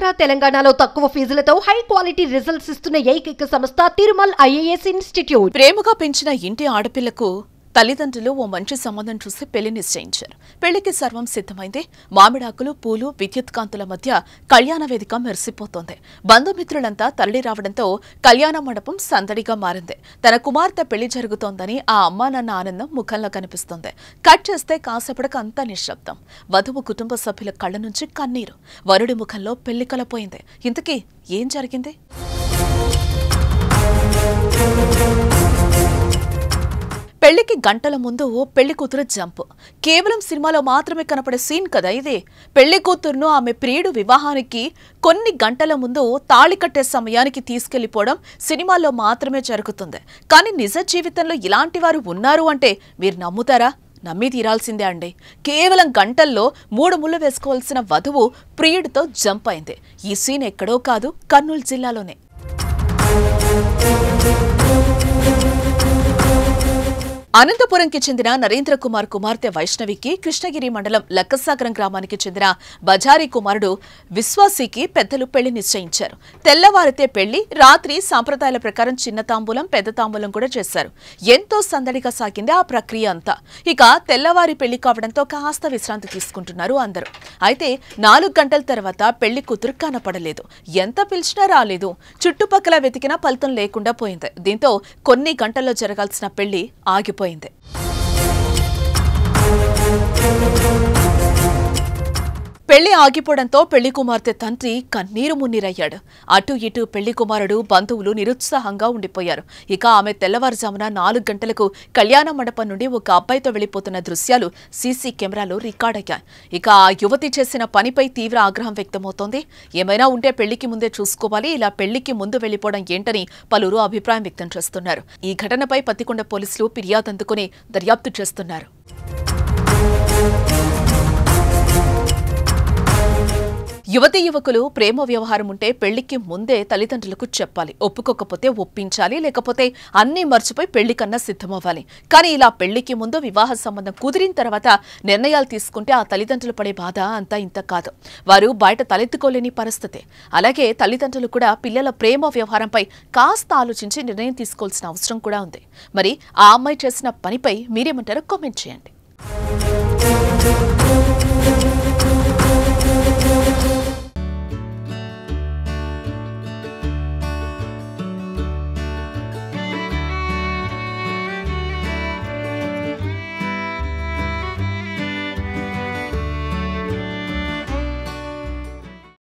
ఆంధ్ర తెలంగాణలో తక్కువ ఫీజులతో high quality results ఇస్తున్న ఏకైక సంస్థ తిరుమల్ ఐఏఎస్ ఇన్స్టిట్యూట్ ప్రేమగా పెంచిన ఇంటి ఆడపిల్లకు తల్లిదండ్రులు ఓ మంచి సంబంధం చూసి పెళ్లి నిశ్చయించారు పెళ్లికి సర్వం సిద్ధమైంది మామిడాకులు పూలు విద్యుత్ కాంతుల మధ్య కళ్యాణ వేదిక మెరిసిపోతోంది బంధుమిత్రులంతా తరలి రావడంతో కళ్యాణ మండపం సందడిగా మారింది తన కుమార్తె పెళ్లి జరుగుతోందని ఆ అమ్మా నాన్న ఆనందం ముఖంలో కనిపిస్తోంది కట్ చేస్తే కాసేపటికి అంతా నిశ్శబ్దం వధువు కుటుంబ సభ్యుల కళ్ళ నుంచి కన్నీరు వరుడి ముఖంలో పెళ్లి కలపోయింది ఇంతకీ ఏం జరిగింది పెళ్లికి గంటల ముందు పెళ్లి కూతురు జంప్ కేవలం సినిమాలో మాత్రమే కనపడే సీన్ కదా ఇది పెళ్లి కూతురును ఆమె ప్రియుడు వివాహానికి కొన్ని గంటల ముందు తాళి కట్టే సమయానికి తీసుకెళ్లిపోవడం సినిమాల్లో మాత్రమే జరుగుతుంది కానీ నిజ జీవితంలో ఇలాంటి వారు ఉన్నారు అంటే మీరు నమ్ముతారా నమ్మి తీరాల్సిందే అండి కేవలం గంటల్లో మూడు ముళ్ళు వేసుకోవాల్సిన వధువు ప్రియుడితో జంప్ అయింది ఈ సీన్ ఎక్కడో కాదు కర్నూలు జిల్లాలోనే అనంతపురంకి చెందిన నరేంద్ర కుమార్ కుమార్తె వైష్ణవికి కృష్ణగిరి మండలం లక్కసాగరం గ్రామానికి చెందిన బజారీ కుమారుడు విశ్వాసికి పెద్దలు పెళ్లి నిశ్చయించారు తెల్లవారితే పెళ్లి రాత్రి సాంప్రదాయాల ప్రకారం చిన్న తాంబూలం పెద్ద తాంబూలం కూడా చేశారు ఎంతో సందడిగా సాగింది ఆ ప్రక్రియ అంతా ఇక తెల్లవారి పెళ్లి కావడంతో కాస్త విశ్రాంతి తీసుకుంటున్నారు అందరూ అయితే నాలుగు గంటల తర్వాత పెళ్లి కూతురు కనపడలేదు ఎంత పిలిచినా రాలేదు చుట్టుపక్కల వెతికినా ఫలితం లేకుండా పోయింది దీంతో కొన్ని గంటల్లో జరగాల్సిన పెళ్లి ఆగిపోయింది పెళ్లి ఆగిపోవడంతో పెళ్లి కుమార్తె తండ్రి కన్నీరు మున్నీరయ్యాడు అటు ఇటు పెళ్లి కుమారుడు బంధువులు నిరుత్సాహంగా ఉండిపోయారు ఇక ఆమె తెల్లవారుజామున నాలుగు గంటలకు కళ్యాణ మండపం నుండి ఒక అబ్బాయితో వెళ్లిపోతున్న దృశ్యాలు సీసీ కెమెరాలో రికార్డయ్యాయి ఇక ఆ యువతి చేసిన పనిపై తీవ్ర ఆగ్రహం వ్యక్తమవుతోంది ఏమైనా ఉంటే పెళ్లికి ముందే చూసుకోవాలి ఇలా పెళ్లికి ముందు వెళ్లిపోవడం ఏంటని పలువురు అభిప్రాయం వ్యక్తం చేస్తున్నారు ఈ ఘటనపై పత్తికొండ పోలీసులు ఫిర్యాదు అందుకుని దర్యాప్తు చేస్తున్నారు యువతి యువకులు ప్రేమ వ్యవహారం ఉంటే పెళ్లికి ముందే తల్లిదండ్రులకు చెప్పాలి ఒప్పుకోకపోతే ఒప్పించాలి లేకపోతే అన్నీ మర్చిపోయి పెళ్లి కన్నా సిద్ధమవ్వాలి కానీ ఇలా పెళ్లికి ముందు వివాహ సంబంధం కుదిరిన తర్వాత నిర్ణయాలు తీసుకుంటే ఆ తల్లిదండ్రులు పడే బాధ అంతా ఇంత కాదు వారు బయట తలెత్తుకోలేని పరిస్థితి అలాగే తల్లిదండ్రులు కూడా పిల్లల ప్రేమ వ్యవహారంపై కాస్త ఆలోచించి నిర్ణయం తీసుకోవాల్సిన అవసరం కూడా ఉంది మరి ఆ అమ్మాయి చేసిన పనిపై మీరేమంటారో కామెంట్ చేయండి